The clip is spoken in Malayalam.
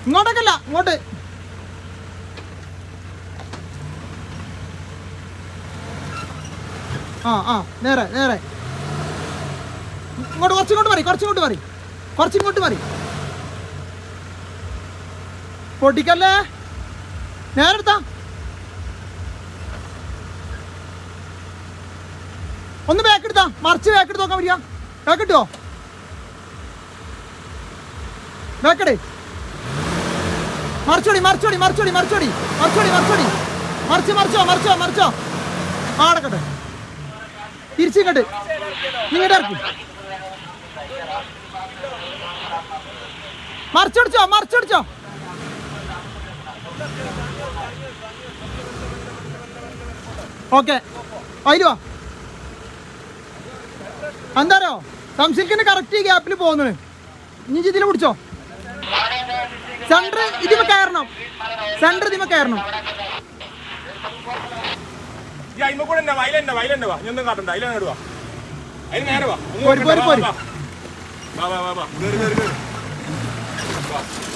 ഇങ്ങോട്ടേക്കല്ല ഇങ്ങോട്ട് ആ ആ നേരെ നേരെ ഇങ്ങോട്ട് കുറച്ചിങ്ങോട്ട് മറി കുറച്ചിങ്ങോട്ട് മറി കുറച്ചിങ്ങോട്ട് മറി പൊട്ടിക്കല്ലേ നേരെ എടുത്താ ഒന്ന് ബാക്ക് എടുത്താ മറിച്ച് ബാക്ക് എടുത്ത് നോക്കാൻ വരിക ബാക്ക് ഇട്ടോ ബാക്കടേ മറിച്ചോടി മറിച്ചോടി മറിച്ചോടി മറിച്ചോടി മറിച്ചോടി മറിച്ചോടി മറിച്ച് മറിച്ചോ മറിച്ചോ മറിച്ചോ ആ അടക്കട്ടെ തിരിച്ചിങ്ങോട്ട് നിങ്ങടെ ഇറക്കി മറിച്ചടിച്ചോ മറിച്ചടിച്ചോ ഓക്കെ അതില് വാ എന്താരോ സംശയിക്കുന്ന കറക്റ്റ് ഈ ഗ്യാപ്പിൽ പോകുന്നത് ഇനി ഇതിൽ പിടിച്ചോ സെൻറ്റർ ഇതിമ കയറണം സെൻറ്റർ ഇതിമ കയറണം ഈ അയിമ കൂടെ തന്നെ വാ, അതിലെന്നെ വാ, അതിലെന്നെ വാ. ഇനി ഒന്നും കാട്ടണ്ട, അതിലെന്നെ ഇടുവാ. അതിന് നേരെ വാ. ഒന്ന് പോര്, നോക്കണ്ട, പോര്, വാ, പോര്. വാ. വാ, വാ, വാ, വാ. കേറ്, കേറ്, കേറ്. വാ.